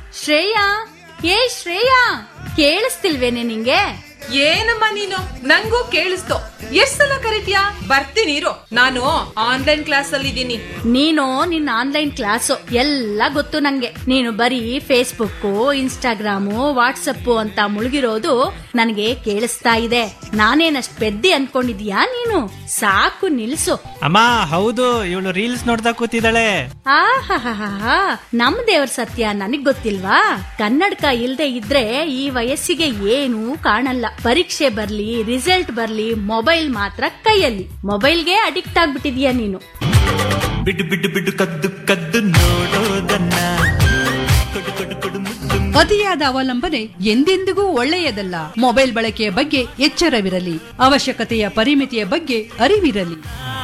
ಶ್ರೇಯಾ ಏ ಶ್ರೇಯಾ ಕೇಳಿಸ್ತಿಲ್ವೇನೆ ನಿಂಗೆ ಏನಮ್ಮ ನೀನು ನಂಗೂ ಕೇಳಿಸ್ತು ಎಷ್ಟ್ ಸಲ ಕರಿತೀಯಾ ಬರ್ತೀನಿ ಇರು ನಾನು ಆನ್ಲೈನ್ ಕ್ಲಾಸ್ ಅಲ್ಲಿ ಇದ್ದೀನಿ ನೀನು ನಿನ್ನ ಆನ್ಲೈನ್ ಕ್ಲಾಸು ಎಲ್ಲ ಗೊತ್ತು ನಂಗೆ ನೀನು ಬರೀ ಫೇಸ್ಬುಕ್ ಇನ್ಸ್ಟಾಗ್ರಾಮು ವಾಟ್ಸಪ್ ಅಂತ ಮುಳುಗಿರೋದು ನನಗೆ ಕೇಳಿಸ್ತಾ ಇದೆ ನಾನೇನಷ್ಟ್ ಪೆದ್ದಿ ಅನ್ಕೊಂಡಿದ್ಯಾ ನೀನು ಸಾಕು ನಿಲ್ಸು ಅಮ್ಮ ಹೌದು ಇವಳು ರೀಲ್ಸ್ ನೋಡ್ತಾ ಕೂತಿದ್ದಾಳೆ ಆಹಾಹಾಹಾ ನಮ್ ದೇವ್ರ ಸತ್ಯ ನನಗ್ ಗೊತ್ತಿಲ್ವಾ ಕನ್ನಡಕ ಇಲ್ದೆ ಇದ್ರೆ ಈ ವಯಸ್ಸಿಗೆ ಏನೂ ಕಾಣಲ್ಲ ಪರೀಕ್ಷೆ ಬರ್ಲಿ ರಿಸಲ್ಟ್ ಬರ್ಲಿ ಮೊಬೈಲ್ ಮಾತ್ರ ಕೈಯಲ್ಲಿ ಮೊಬೈಲ್ಗೆ ಅಡಿಕ್ಟ್ ಆಗ್ಬಿಟ್ಟಿದ್ಯಾ ನೀನು ಬಿಡು ಬಿಡು ಬಿಡು ಕದ್ದು ಕದ್ದು ನೋಡೋದನ್ನ ಕೊಡು ಕೊಡು ಕೊಡು ಮುದ್ದು ಅತಿಯಾದ ಅವಲಂಬನೆ ಎಂದೆಂದಿಗೂ ಒಳ್ಳೆಯದಲ್ಲ ಮೊಬೈಲ್ ಬಳಕೆಯ ಬಗ್ಗೆ ಎಚ್ಚರವಿರಲಿ ಅವಶ್ಯಕತೆಯ ಪರಿಮಿತಿಯ ಬಗ್ಗೆ ಅರಿವಿರಲಿ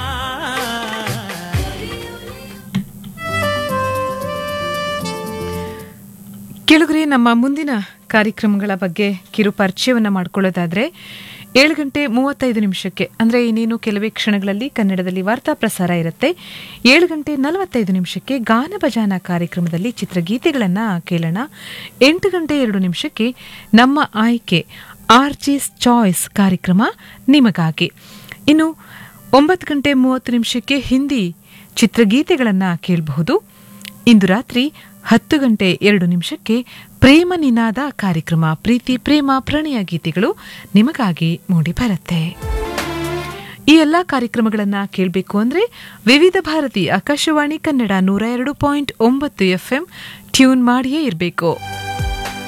ಕೆಳಗರೆ ನಮ್ಮ ಮುಂದಿನ ಕಾರ್ಯಕ್ರಮಗಳ ಬಗ್ಗೆ ಕಿರು ಪರಿಚಯವನ್ನು ಮಾಡಿಕೊಳ್ಳೋದಾದ್ರೆ ಏಳು ಗಂಟೆ ಮೂವತ್ತೈದು ನಿಮಿಷಕ್ಕೆ ಅಂದರೆ ಇನ್ನೇನು ಕೆಲವೇ ಕ್ಷಣಗಳಲ್ಲಿ ಕನ್ನಡದಲ್ಲಿ ವಾರ್ತಾ ಪ್ರಸಾರ ಇರುತ್ತೆ ಏಳು ಗಂಟೆ ನಲವತ್ತೈದು ನಿಮಿಷಕ್ಕೆ ಗಾನ ಭಜಾನ ಕಾರ್ಯಕ್ರಮದಲ್ಲಿ ಚಿತ್ರಗೀತೆಗಳನ್ನು ಕೇಳೋಣ ಎಂಟು ಗಂಟೆ ಎರಡು ನಿಮಿಷಕ್ಕೆ ನಮ್ಮ ಆಯ್ಕೆ ಆರ್ ಜಿಸ್ ಚಾಯ್ಸ್ ಕಾರ್ಯಕ್ರಮ ನಿಮಗಾಗಿ ಇನ್ನು ಒಂಬತ್ತು ಗಂಟೆ ಮೂವತ್ತು ನಿಮಿಷಕ್ಕೆ ಹಿಂದಿ ಚಿತ್ರಗೀತೆಗಳನ್ನು ಕೇಳಬಹುದು ಇಂದು ರಾತ್ರಿ ಹತ್ತು ಗಂಟೆ ಎರಡು ನಿಮಿಷಕ್ಕೆ ಪ್ರೇಮ ನಿನಾದ ಕಾರ್ಯಕ್ರಮ ಪ್ರೀತಿ ಪ್ರೇಮ ಪ್ರಣಯ ಗೀತೆಗಳು ನಿಮಗಾಗಿ ಮೂಡಿ ಬರುತ್ತೆ ಈ ಎಲ್ಲಾ ಕಾರ್ಯಕ್ರಮಗಳನ್ನ ಕೇಳಬೇಕು ಅಂದ್ರೆ ವಿವಿಧ ಭಾರತಿ ಆಕಾಶವಾಣಿ ಕನ್ನಡ ನೂರ ಎರಡು ಪಾಯಿಂಟ್ ಒಂಬತ್ತು ಎಫ್ಎಂ ಟ್ಯೂನ್ ಮಾಡಿಯೇ ಇರಬೇಕು